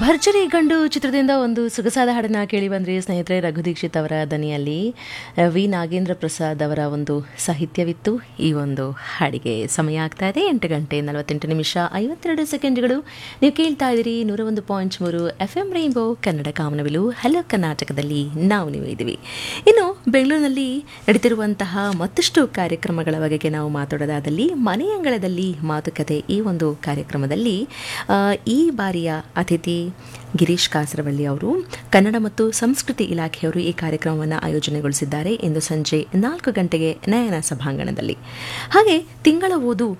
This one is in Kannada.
ಭರ್ಜರಿ ಗಂಡು ಚಿತ್ರದಿಂದ ಒಂದು ಸೊಗಸಾದ ಹಾಡನ್ನ ಕೇಳಿ ಬಂದ್ರಿ ಸ್ನೇಹಿತರೆ ರಘು ದೀಕ್ಷಿತ್ ಅವರ ದನಿಯಲ್ಲಿ ವಿ ನಾಗೇಂದ್ರ ಪ್ರಸಾದ್ ಅವರ ಒಂದು ಸಾಹಿತ್ಯವಿತ್ತು ಈ ಒಂದು ಹಾಡಿಗೆ ಸಮಯ ಆಗ್ತಾ ಇದೆ ಎಂಟು ಗಂಟೆ ನಲವತ್ತೆಂಟು ನಿಮಿಷ ಐವತ್ತೆರಡು ಸೆಕೆಂಡ್ಗಳು ನೀವು ಕೇಳ್ತಾ ಇದ್ದೀರಿ ನೂರ ಒಂದು ಪಾಯಿಂಟ್ ಮೂರು ಎಫ್ ಎಂ ರೈನ್ಬೋ ಕನ್ನಡ ಕಾಮನವಿಲು ಹಲೋ ಕರ್ನಾಟಕದಲ್ಲಿ ನಾವು ನೀವು ಇದ್ದೀವಿ ಇನ್ನು ಬೆಂಗಳೂರಿನಲ್ಲಿ ನಡೀತಿರುವಂತಹ ಮತ್ತಷ್ಟು ಕಾರ್ಯಕ್ರಮಗಳ ಬಗೆಗೆ ನಾವು ಮಾತಾಡೋದಾದಲ್ಲಿ ಮನೆಯಂಗಳದಲ್ಲಿ ಮಾತುಕತೆ ಈ ಒಂದು ಕಾರ್ಯಕ್ರಮದಲ್ಲಿ ಆ, ಈ ಬಾರಿಯ ಅತಿಥಿ ಗಿರೀಶ್ ಕಾಸರವಳ್ಳಿ ಅವರು ಕನ್ನಡ ಮತ್ತು ಸಂಸ್ಕೃತಿ ಇಲಾಖೆಯವರು ಈ ಕಾರ್ಯಕ್ರಮವನ್ನು ಆಯೋಜನೆಗೊಳಿಸಿದ್ದಾರೆ ಇಂದು ಸಂಜೆ ನಾಲ್ಕು ಗಂಟೆಗೆ ನಯನ ಸಭಾಂಗಣದಲ್ಲಿ ಹಾಗೆ ತಿಂಗಳ ಓದು